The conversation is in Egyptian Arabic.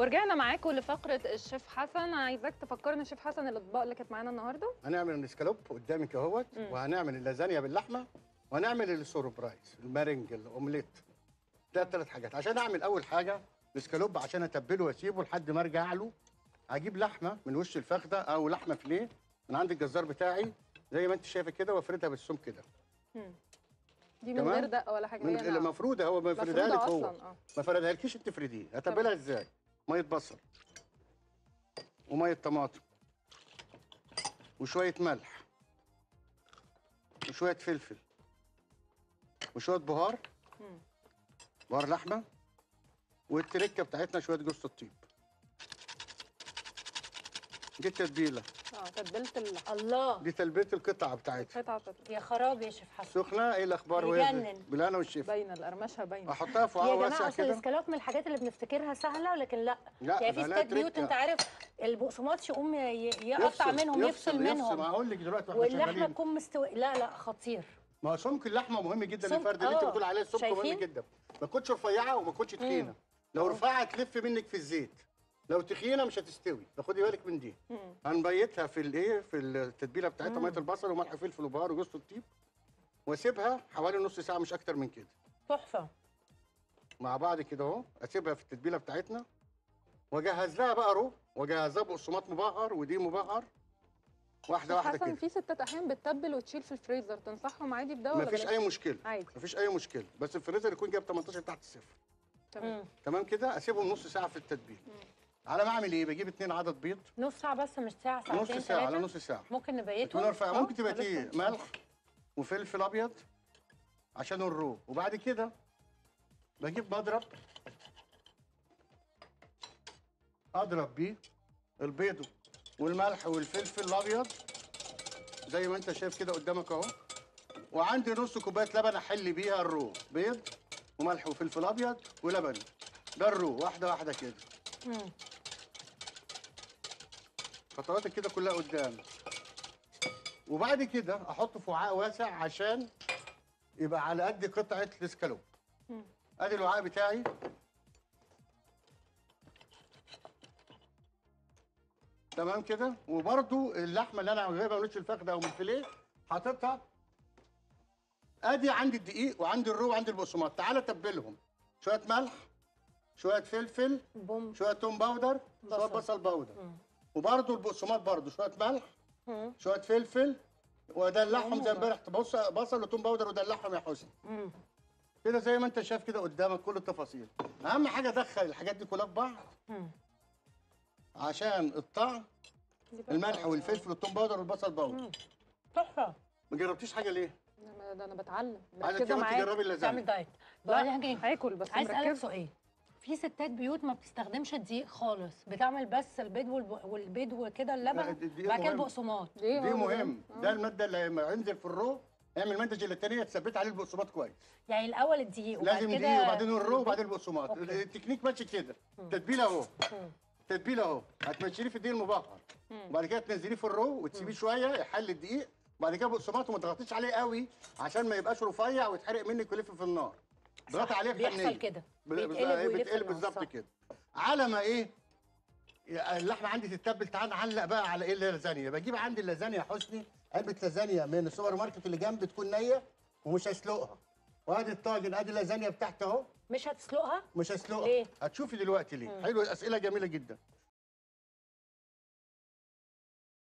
ورجعنا معاكم لفقره الشيف حسن عايزاك تفكرنا شيف حسن الاطباق اللي كانت معانا النهارده هنعمل الاسكالوب قدامك اهوت مم. وهنعمل اللازانيا باللحمه وهنعمل السوربرايز المارنج الاومليت ده ثلاث حاجات عشان اعمل اول حاجه الاسكالوب عشان اتبله واسيبه لحد ما ارجع له اجيب لحمه من وش الفخده او لحمه فيليه من عند الجزار بتاعي زي ما انت شايفه كده وافردها بالسم كده مم. دي من تمام. غير دقه ولا حاجه من هي ناعمة. المفروض هو ما يفردها لك مفروضة هو أصلاً، آه. ما فردها لكيش انت تفرديه هتبلها ازاي ميه بصل وميه طماطم وشويه ملح وشويه فلفل وشويه بهار مم. بهار لحمه والتركه بتاعتنا شويه جوز الطيب دي التتبيله اه تتبيله اللحمه الله دي تلبيه القطعه بتاعتها قطعه تت- يا خراب يا شيف حسن سخنه ايه الاخبار يجنن. وهي بالهنا والشفا باينه القرمشه باينه احطها في وعاء يا واسع جماعه اصل كده الاسكالوب من الحاجات اللي بنفتكرها سهله لكن لا لا، يعني في ده لها ستات بيوت تركة. انت عارف البقسماط يقوم ي- يقطع منهم يفصل, يفصل منهم هقول لك دلوقتي واحنا واللحمه شغالين تكون مستوي لا لا خطير ما هو سمك اللحمه مهم جدا سمك- الفرد اللي انت آه. بتقول عليه السمك مهم شايفين؟ جدا ما تكونش رفيعه وما تكونش تخينه لو رفيعه تلف منك في الزيت لو تخينه مش هتستوي فخدي بالك من دي مم. هنبيتها في الايه في التتبيله بتاعتها ميه البصل وملح وفلفل وبهار وجوز الطيب واسيبها حوالي نص ساعه مش اكتر من كده تحفه مع بعض كده اهو اسيبها في التتبيله بتاعتنا واجهز لها بقى رو واجهز لها بقسماط مبهر ودي مبهر واحده شيف واحده حسن كده في ستات احيانا بتتبل وتشيل في الفريزر تنصحهم عادي بده ولا مفيش بلاش؟ اي مشكله عادي مفيش اي مشكله بس الفريزر يكون جايب 18 تحت الصفر تمام مم. تمام كده اسيبهم نص ساعه في التتبيل على ما اعمل ايه بجيب اتنين عدد بيض نص ساعه بس مش ساعه نص ساعتين ساعه على ثلاثه نص ساعه ممكن تكون نبيتهم رفيعه آه، ممكن تبقى لسه. ايه ملح وفلفل ابيض عشان الرو وبعد كده بجيب مضرب اضرب بيه البيض والملح والفلفل الابيض زي ما انت شايف كده قدامك اهو وعندي نص كوبايه لبن احل بيها الرو بيض وملح وفلفل ابيض ولبن ده الرو واحده واحده كده مم. خطواتك كده كلها قدام وبعد كده احطه في وعاء واسع عشان يبقى على قد قطعه الاسكالوب مم. ادي الوعاء بتاعي تمام كده وبرده اللحمه اللي انا جايبها من وش الفخده او من الفيليه حاططها ادي عندي الدقيق وعندي الرو وعندي البقسماط تعالى تبلهم شويه ملح شويه فلفل بوم شويه توم باودر شويه بصل. بصل باودر مم. وبرده البقسماط برده شويه ملح مم. شويه فلفل ودلعهم زي عموما. امبارح بص بصل وتوم باودر ودلعهم يا حسني مم. كده زي ما انت شايف كده قدامك كل التفاصيل اهم حاجه ادخل الحاجات دي كلها في بعض مم. عشان الطعم دي بقى- الملح والفلفل والتوم باودر والبصل باودر مم. تحفه ما جربتيش حاجه ليه ده ده انا بتعلم عايزه كده كمان معاك تجربي تعمل اللازانيا دايت لا بقول لك ايه هاكل بس عايز اسالك مركزة. سؤال في ستات بيوت ما بتستخدمش الدقيق خالص بتعمل بس البيض والب... والبيض وكده لا، اللبن الدقيق بعد كده مهم. البقسماط ليه دي هو مهم آه. ده الماده اللي لما ينزل في الرو اعمل ماده جيلاتينيه تثبت عليه البقسماط كويس يعني الاول الدقيق وبعد لازم كده دي وبعدين الرو وبعدين البقسماط أوكي. التكنيك ماشي كده تتبيله اهو مم. تتبيله اهو هتمشيه في الدقيق المبخر مم. وبعد كده تنزليه في الرو وتسيبيه شويه يحل الدقيق وبعد كده بقسماط وما تضغطيش عليه قوي عشان ما يبقاش رفيع ويتحرق منك ويلف في النار ضغط عليه بيحصل بحنيه كده بال- بيتقلب بالظبط- ويلف بيتقلب النار، بالظبط صح. كده على ما ايه اللحمه عندي تتبل تعال نعلق بقى على ايه اللازانيا بجيب عندي اللازانيا يا حسني علبه لازانيا من السوبر ماركت اللي جنبي تكون نيه ومش هسلقها وادي الطاجن ادي اللازانيا بتاعتي اهو مش هتسلقها مش هسلقها ليه؟ هتشوفي دلوقتي ليه حلو اسئله جميله جدا